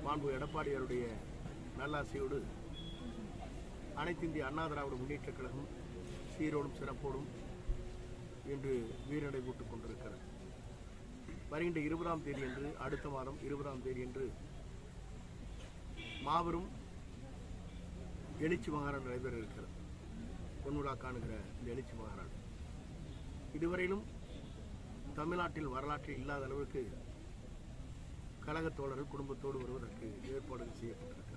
மாண்பு எடப்பாடியாருடைய நல்லாசையோடு அனைத்து இந்திய அண்ணா திராவிட முன்னேற்றக் கழகம் சீரோடும் சிறப்போடும் இன்று வீரடை போட்டுக் கொண்டிருக்கிறது வருகின்ற இருபதாம் தேதி என்று அடுத்த மாதம் இருபதாம் தேதி என்று மாபெரும் எழுச்சி மகாராண் நடைபெற இருக்கிறது பொன்விழா காணுகிற இந்த எழுச்சி மகாராண் இதுவரையிலும் தமிழ்நாட்டில் வரலாற்றில் இல்லாத அளவுக்கு கழகத் தோழர்கள் குடும்பத்தோடு வருவதற்கு ஏற்பாடுகள் செய்யப்பட்டிருக்கிறது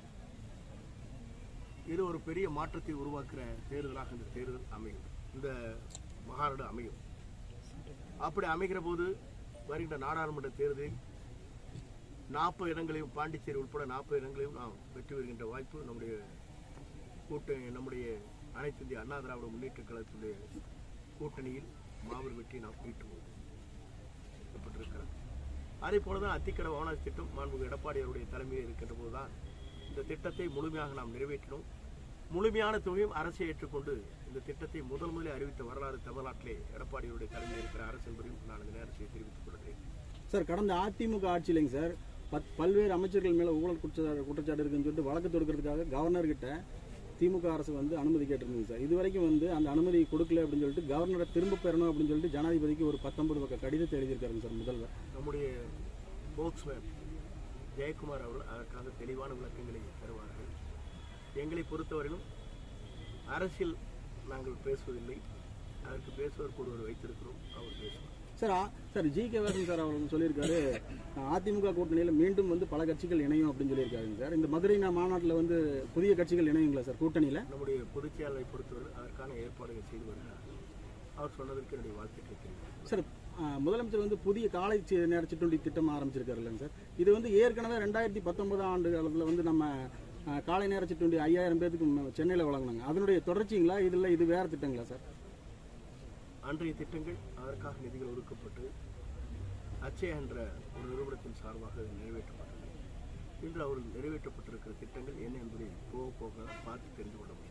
இது ஒரு பெரிய மாற்றத்தை உருவாக்குற தேர்தலாக இந்த தேர்தல் அமையும் இந்த மகாநாடு அமையும் அப்படி அமைகிற போது வருகின்ற நாடாளுமன்ற தேர்தலில் நாற்பது இடங்களையும் பாண்டிச்சேரி உட்பட நாற்பது இடங்களையும் நாம் வெற்றி பெறுகின்ற வாய்ப்பு நம்முடைய கூட்டணி நம்முடைய அனைத்து இந்திய அண்ணா திராவிட முன்னேற்ற கழகத்துடைய கூட்டணியில் மாபெரும் வெற்றி நாம் ஈட்டுவோம் ஏற்பட்டிருக்கிறது அதே போலதான் அத்திக்கடை ஓனாஸ் திட்டம் மாண்புமிகு எடப்பாடி அவருடைய தலைமையில் இருக்கின்ற போதுதான் இந்த திட்டத்தை முழுமையாக நாம் நிறைவேற்றினோம் முழுமையான தொகையும் அரசை ஏற்றுக்கொண்டு இந்த திட்டத்தை முதல் முதலில் அறிவித்த வரலாறு தமிழ்நாட்டிலே எடப்பாடியுடைய தலைமையில் இருக்கிற அரசு என்பதையும் நான் இந்த நேரத்தை தெரிவித்துக் கொள்கிறேன் சார் கடந்த அதிமுக ஆட்சியிலைங்க சார் பத் பல்வேறு அமைச்சர்கள் மேல ஊழல் குற்றச்சாட்டு குற்றச்சாட்டு இருக்குன்னு சொல்லிட்டு வழக்கு தொடுக்கிறதுக்காக கவர்னர் கிட்ட திமுக அரசு வந்து அனுமதி கேட்டிருந்தீங்க சார் இது வரைக்கும் வந்து அந்த அனுமதி கொடுக்கல அப்படின்னு சொல்லிட்டு கவர்னரை திரும்ப பெறணும் அப்படின்னு சொல்லிட்டு ஜனாதிபதிக்கு ஒரு பத்தொன்பது பக்க கடிதத்தை எழுதியிருக்காருங்க சார் முதல்வர் நம்முடைய ஸ்போக்ஸ்மேன் ஜெயக்குமார் அவர்கள் அதற்காக தெளிவான விளக்கங்களை தருவார்கள் எங்களை பொறுத்தவரையிலும் அரசியல் நாங்கள் பேசுவதில்லை அதற்கு பேசுவதற்கு ஒருவர் வைத்திருக்கிறோம் அவர் பேசுவார் சார் ஆ- sir G K Vasan sir அவர் சொல்லியிருக்காரு அதிமுக கூட்டணியில் மீண்டும் வந்து பல கட்சிகள் இணையும் அப்படின்னு சொல்லியிருக்காருங்க சார் இந்த மதுரை நா- மாநாட்டுல வந்து புதிய கட்சிகள் இணையுங்களா சார் கூட்டணியில நம்முடைய பொதுச் செயலாளரை பொறுத்தவரை அதற்கான ஏற்பாடுகள் செய்து வருகிறார் அவர் சொன்னதற்கு என்னுடைய வாழ்த்துக்களை தெரிவிக்கிறேன் சார் ஆ, முதலமைச்சர் வந்து புதிய காலை சி- நேர சிற்றுண்டி திட்டம் ஆரம்பிச்சிருக்காரு இல்லைங்க சார் இது வந்து ஏற்கனவே ரெண்டாயிரத்தி பத்தொன்பதாம் ஆண்டு காலத்தில் வந்து நம்ம ஆ, காலை நேர சிற்றுண்டி ஐயாயிரம் பேருக்கு ம- சென்னையில் வழங்கினாங்க அதனுடைய தொடர்ச்சிங்களா இதில் இது வேற திட்டங்களா சார் அன்றைய திட்டங்கள் அதற்காக நிதிகள் ஒதுக்கப்பட்டு அச்சய என்ற ஒரு நிறுவனத்தின் சார்பாக அது நிறைவேற்றப்பட்டது இன்று அவர்கள் நிறைவேற்றப்பட்டிருக்கிற திட்டங்கள் என்ன என்பதை போக போக பார்த்து தெரிந்து கொள்ள முடியும்